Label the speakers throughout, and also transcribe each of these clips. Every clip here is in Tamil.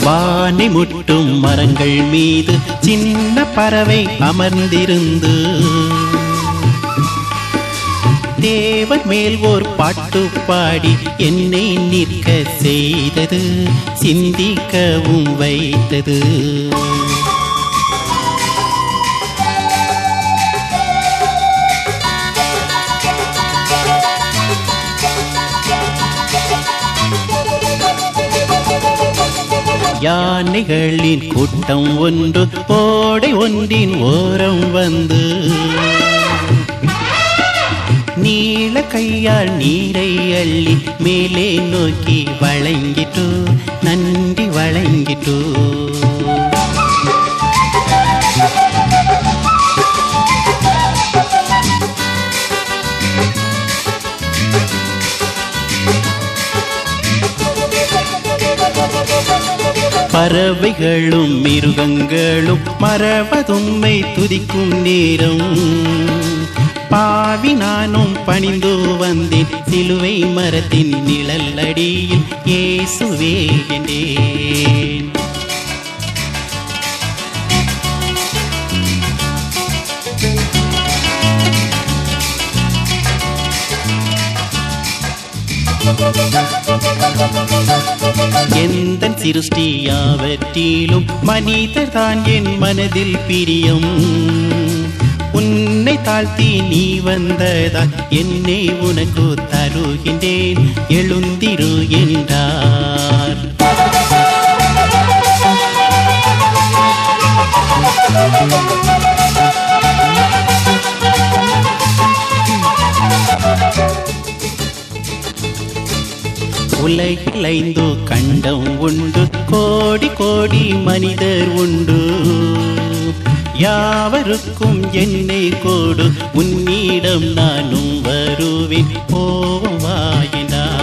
Speaker 1: வானை முட்டும் மரங்கள் மீது சின்ன பறவை அமர்ந்திருந்து தேவன் மேல் ஓர் பாட்டு பாடி என்னை நிற்க செய்தது சிந்திக்கவும் வைத்தது யானைகளின் கூட்டம் ஒன்று ஓடை ஒன்றின் ஓரம் வந்து நீல கையால் நீரை அள்ளி மேலே நோக்கி வழங்கிட்டோ நன்றி வழங்கிட்டோ பறவைகளும் மிருகங்களும் மறவதும்மை துதிக்கும் நேரம் பாவி நானும் பணிந்து வந்தேன் சிலுவை மரத்தின் நிழல் அடியில் இயேசுவே என்றேன் எந்த சிருஷ்டியாவற்றிலும் மனிதர் தான் என் மனதில் பிரியம் உன்னை தாழ்த்தி நீ வந்ததால் என்னை உனக்கு தருகின்றேன் எழுந்திரு என்றார் உலகில் ஐந்து கண்டம் உண்டு கோடி கோடி மனிதர் உண்டு யாவருக்கும் என்னை கோடு உன்னிடம் நானும் வருவேன் போவாயினார்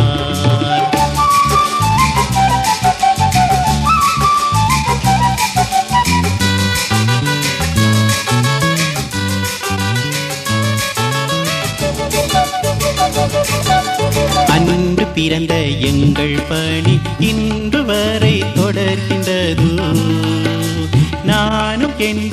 Speaker 1: அன்று பிறந்த எங்கள் பணி இன்று வரை தொடர்கின்றது நானும் எந்த